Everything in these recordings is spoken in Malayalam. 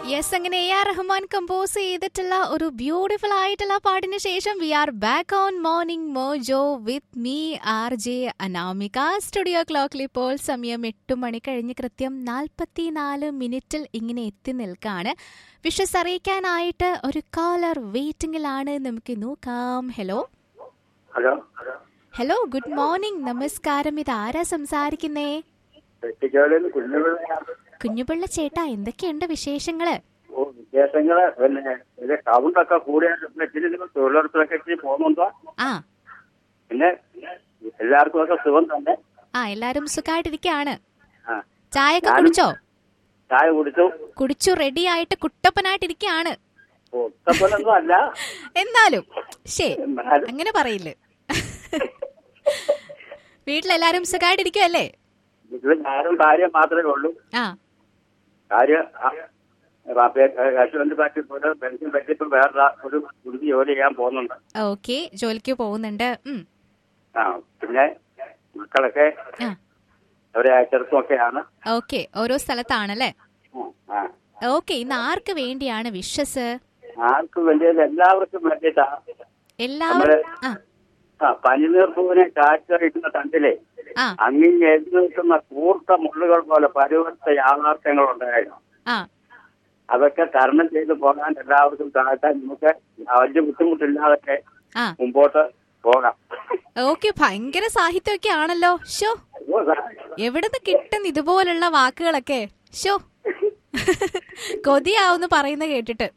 യെസ് അങ്ങനെ എ ആർ റഹ്മാൻ കമ്പോസ് ചെയ്തിട്ടുള്ള ഒരു ബ്യൂട്ടിഫുൾ ആയിട്ടുള്ള പാട്ടിന് ശേഷം we are back on morning mojo with me R J Anamika studio ക്ലോക്കിൽ ഇപ്പോൾ സമയം എട്ട് മണി കഴിഞ്ഞ് കൃത്യം നാൽപ്പത്തിനാല് മിനിറ്റിൽ ഇങ്ങനെ എത്തി നിൽക്കാണ് വിഷസ് അറിയിക്കാനായിട്ട് ഒരു കോളർ വെയിറ്റിംഗിലാണ് നമുക്ക് നോക്കാം hello hello hello good morning നമസ്കാരം ഇത് ആരാ സംസാരിക്കുന്നേ വെട്ടിക്കാലിൽ കുഞ്ഞുപിള്ളയാണ് കുഞ്ഞുപിള്ള ചേട്ടാ എന്തൊക്കെയുണ്ട് വിശേഷങ്ങള് ഓ വിശേഷങ്ങള് പിന്നെ ഇത് കൗണ്ടൊക്കെ കൂടിയാൽ ഇച്ചിരി നിങ്ങൾ തൊഴിലുറപ്പിലൊക്കെ ഇച്ചിരി പോകുന്നുണ്ടോ ആ പിന്നെ എല്ലാവർക്കും ഒക്കെ സുഖം തന്നെ ആ എല്ലാരും സുഖമായിട്ടിരിക്കാണ് ആ ചായയൊക്കെ ഞാനും- കുടിച്ചോ ചായ കുടിച്ചു കുടിച്ചു റെഡി ആയിട്ട് കുട്ടപ്പനായിട്ടിരിക്കാണ് ഒത്തപ്പനൊന്നും അല്ല എന്നാലും ശേ എന്നാലും അങ്ങനെ പറയില്ല വീട്ടിലെല്ലാരും സുഖമായിട്ടിരിക്കുവല്ലേ ഇതിൽ ഞാനും ഭാര്യ മാത്രമേ ഉള്ളൂ ആ ഭാര്യ കശുവണ്ടി പാറ്റി പോലെ പെൻഷൻ പറ്റിയപ്പോൾ വേറെ ഒരു കുടുങ്ങി ജോലി ചെയ്യാൻ പോകുന്നുണ്ട് ഓക്കെ ജോലിക്ക് പോകുന്നുണ്ട് ഉം. ആ പിന്നെ മക്കളൊക്കെ ആ അവരെ ചെറുപ്പമൊക്കെയാണ് ഓക്കെ ഓരോ സ്ഥലത്താണല്ലേ ആ ഓക്കെ ഇന്ന് ആർക്ക് വേണ്ടിയാണ് വിഷസ് ആർക്ക് വേണ്ടിയത് എല്ലാവർക്കും വേണ്ടിയിട്ടാ എല്ലാവരും ആ ആ പനിനീർപ്പൂവിനെ കാറ്ററിക്കുന്ന തണ്ടിലെ ആ അങ്ങിങ് എഴുതി നിൽക്കുന്ന കൂർത്ത മുള്ളുകൾ പോലെ പരുവത്ത യാഥാർത്ഥ്യങ്ങൾ ഉണ്ടായിരുന്നു ആ അതൊക്കെ തരണം ചെയ്ത് പോകാൻ എല്ലാവർക്കും താഴ്ത്താൻ നമുക്ക് വലിയ ബുദ്ധിമുട്ടില്ലാതൊക്കെ ആ മുമ്പോട്ട് പോകാം ഓക്കെ ഭയങ്കര സാഹിത്യമൊക്കെ ആണല്ലോ ഷോ ഓ, സാ- എവിടുന്ന് കിട്ടുന്ന ഇതുപോലുള്ള വാക്കുകളൊക്കെ ഷോ കൊതിയാവുന്ന് പറയുന്ന കേട്ടിട്ട്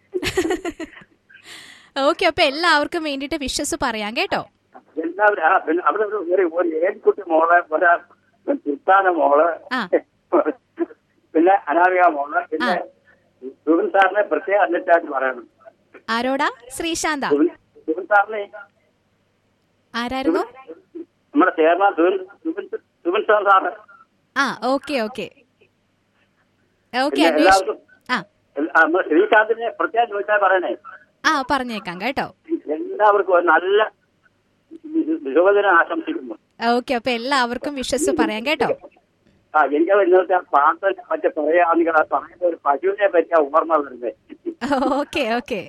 ഓക്കെ അപ്പൊ എല്ലാവർക്കും വേണ്ടിട്ട് വിശ്വസ് പറയാം കേട്ടോ എല്ലാവരും ആ, പിന്നെ അവിടെ ഒരു ഒരു ഒരു ഏൻകുട്ടി മോള് ഒരാ സുൽത്താന മോള് ആ. പിന്നെ അനാമിക മോള് പിന്നെ ആ. സുബിൻ സാറിനെ പ്രത്യേകം അന്നിട്ടായിട്ട് പറയണം ആരോടാ ശ്രീശാന്ത സുബിൻ സുബിൻ സാറിനെ ആരായിരുന്നു നമ്മുടെ ചേർന്ന സുബിൻ സുബിൻ സുബിൻ സാർ സാറ് ആ ഓക്കെ ഓക്കെ ഓക്കെ പിന്നെ അന്വേഷ എല്ലാവർക്കും ആ എല്ലാ- ആ, നമ്മുടെ ശ്രീകാന്തിനെ പ്രത്യേകം ചോദിച്ചാൽ പറയണേ ആ പറഞ്ഞേക്കാം കേട്ടോ എല്ലാവർക്കും ഒരു നല്ല ശുഭദിനം ആശംസിക്കുന്നു ഓക്കെ അപ്പൊ എല്ലാവർക്കും വിശ്വസ് പറയാം കേട്ടോ ആ എനിക്ക് ഇന്നത്തെ ആ പാട്ടിനെ പറ്റി പറയുകയാണെങ്കിൽ ആ പറയുന്ന ഒരു പശുവിനെ പറ്റിയ ഓർമ്മ വരുന്നത് ഓക്കെ ഓക്കെ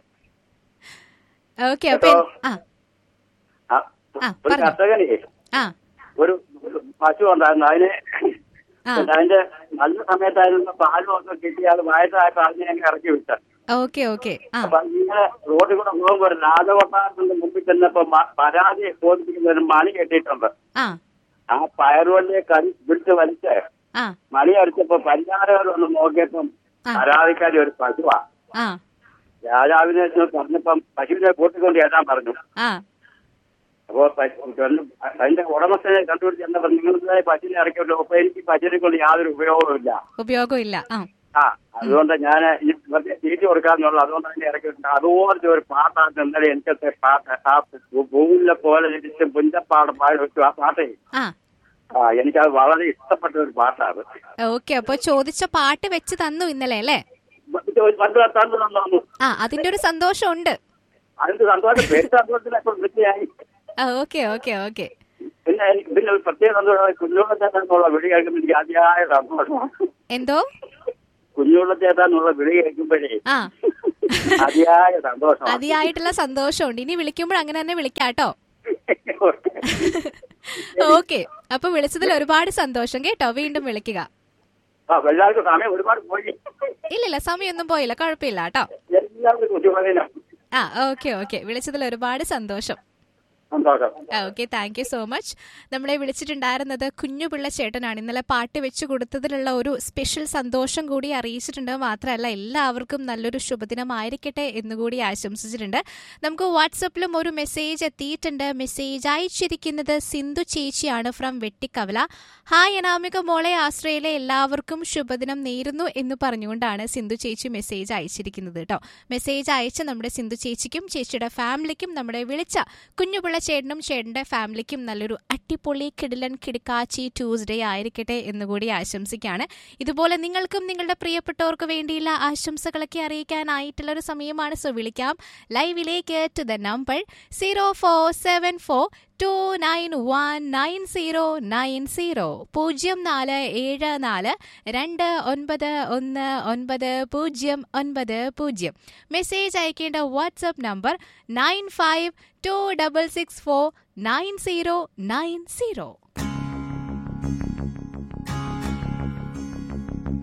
ഓക്കെ അപ്പൊ എൻ- ആ ആ, ആ, ഒരു പറഞ്ഞോ. കർഷകനെ ആ ഒരു ഒരു പശു ഉണ്ടായിരുന്നു അതിനെ ആ പിന്നെ അതിന്റെ നല്ല സമയത്തായിരുന്നു പാലും ഒക്കെ കിട്ടി അത് വയസ്സായപ്പോ അതിനെ അങ്ങ് ഇറക്കി വിട്ട ഓക്കെ ഓക്കെ ആ അപ്പൊ ഇങ്ങനെ റോഡിൽ കൂടെ പോകുമ്പോ ഒരു രാജകൊട്ടാരത്തിന്റെ മുമ്പിൽ ചെന്നപ്പോ മ- പരാതി ബോധിപ്പിക്കുന്ന ഒരു മണി കെട്ടിയിട്ടുണ്ട് ആ ആ പയറുവള്ളിയെ കരി പിടിച്ച് വലിച്ച് ആ മണി അടിച്ചപ്പോ പഞ്ചാരകൾ ഒന്ന് നോക്കിയപ്പം ആ. പരാതിക്കാരി ഒരു പശുവാ ആ രാജാവിനെ ചെന്ന് പറഞ്ഞപ്പം പശുവിനെ കൂട്ടിക്കൊണ്ട് എഴുതാൻ പറഞ്ഞു ആ അപ്പോ പശു- ചെന്ന് അതിന്റെ ഉടമസ്ഥനെ കണ്ടുപിടിച്ച് ചെന്നപ്പോ നിങ്ങൾ ഇന്നലെ പശുവിനെ ഇറക്കിയല്ലോ അപ്പൊ എനിക്ക് പശുവിനെ കൊണ്ട് യാതൊരു ഉപയോഗവുമില്ല ഉപയോഗമില്ല ആ ആ അതുകൊണ്ട് ഞാൻ ഈ വെറുതെ തീറ്റി കൊടുക്കാന്നുള്ള അതുകൊണ്ട് തന്നെ ഇറക്കിയിട്ടുണ്ട് അതുപോലത്തെ ഒരു പാട്ടാണ് ഇന്നലെ എനിക്കത്തെ പാട്ട് ആ ഭൂമിയിലെ പോലെ ജനിച്ച് പുഞ്ചപ്പാട് പാടി വെച്ചു ആ പാട്ടേ ആ ആ എനിക്കത് വളരെ ഇഷ്ടപ്പെട്ട ഒരു പാട്ടാണ് ഓക്കെ അപ്പൊ ചോദിച്ച പാട്ട് വെച്ച് തന്നു ഇന്നലെ അല്ലേ പണ്ട് തന്നു തന്നു ആ അതിന്റെ ഒരു സന്തോഷമുണ്ട് അതിന്റെ സന്തോഷം പേര് സന്തോഷത്തിലൊക്കെ വൃത്തിയായി ഓക്കെ ഓക്കെ ഓക്കെ പിന്നെ എനിക്ക് പിന്നെ ഒരു പ്രത്യേക സന്തോഷം കുഞ്ഞുള്ളത്തേക്കാന്നുള്ള വിളി കേൾക്കുമ്പോൾ എനിക്ക് അതിയായ സന്തോഷമാണ് എന്തോ കുഞ്ഞുള്ളത്തേക്കാന്നുള്ള വിളി കേൾക്കുമ്പോഴേ ആ അതിയായ സന്തോഷം അതിയായിട്ടുള്ള സന്തോഷമുണ്ട് ഇനി വിളിക്കുമ്പോൾ അങ്ങനെ തന്നെ വിളിക്കാട്ടോ ഓക്കെ അപ്പൊ വിളിച്ചതിൽ ഒരുപാട് സന്തോഷം കേട്ടോ വീണ്ടും വിളിക്കുക ആ എല്ലാവർക്കും സമയം ഒരുപാട് പോയി ഇല്ലില്ല സമയമൊന്നും പോയില്ല കുഴപ്പമില്ല കേട്ടോ എല്ലാവർക്കും കുഞ്ഞുമതിനും ആ ഓക്കെ ഓക്കെ വിളിച്ചതിൽ ഒരുപാട് സന്തോഷം സന്തോഷം okay thank you so much നമ്മളെ വിളിച്ചിട്ടുണ്ടായിരുന്നത് കുഞ്ഞുപിള്ള ചേട്ടനാണ് ഇന്നലെ പാട്ട് വെച്ച് കൊടുത്തതിലുള്ള ഒരു സ്പെഷ്യൽ സന്തോഷം കൂടി അറിയിച്ചിട്ടുണ്ട് മാത്രമല്ല എല്ലാവർക്കും നല്ലൊരു ശുഭദിനമായിരിക്കട്ടെ എന്നുകൂടി ആശംസിച്ചിട്ടുണ്ട് നമുക്ക് വാട്സപ്പിലും ഒരു മെസ്സേജ് എത്തിയിട്ടുണ്ട് മെസ്സേജ് അയച്ചിരിക്കുന്നത് സിന്ധു ചേച്ചിയാണ് ഫ്രം വെട്ടിക്കവല ഹായ് അനാമിക മോളെ ആശ്രയിലെ എല്ലാവർക്കും ശുഭദിനം നേരുന്നു എന്ന് പറഞ്ഞുകൊണ്ടാണ് സിന്ധു ചേച്ചി മെസ്സേജ് അയച്ചിരിക്കുന്നത് കേട്ടോ മെസ്സേജ് അയച്ച നമ്മുടെ സിന്ധു ചേച്ചിക്കും ചേച്ചിയുടെ ഫാമിലിക്കും നമ്മുടെ വിളിച്ച കുഞ്ഞുപിള്ള ചേട്ടനും ചേട്ടന്റെ ഫാമിലിക്കും നല്ലൊരു അട്ടിപ്പൊളി കിടിലൻ കിടക്കാച്ചി ട്യൂസ്ഡേ ആയിരിക്കട്ടെ എന്നുകൂടി ആശംസിക്കുകയാണ് ഇതുപോലെ നിങ്ങൾക്കും നിങ്ങളുടെ പ്രിയപ്പെട്ടവർക്ക് വേണ്ടിയുള്ള ആശംസകളൊക്കെ അറിയിക്കാനായിട്ടുള്ള ഒരു സമയമാണ് സോ വിളിക്കാം ലൈവിലേക്ക് to the number zero four seven four two nine one nine zero nine zero പൂജ്യം നാല് ഏഴ് നാല് രണ്ട് ഒൻപത് ഒന്ന് ഒൻപത് പൂജ്യം ഒൻപത് പൂജ്യം മെസ്സേജ് അയക്കേണ്ട WhatsApp number nine five two double six four nine zero nine zero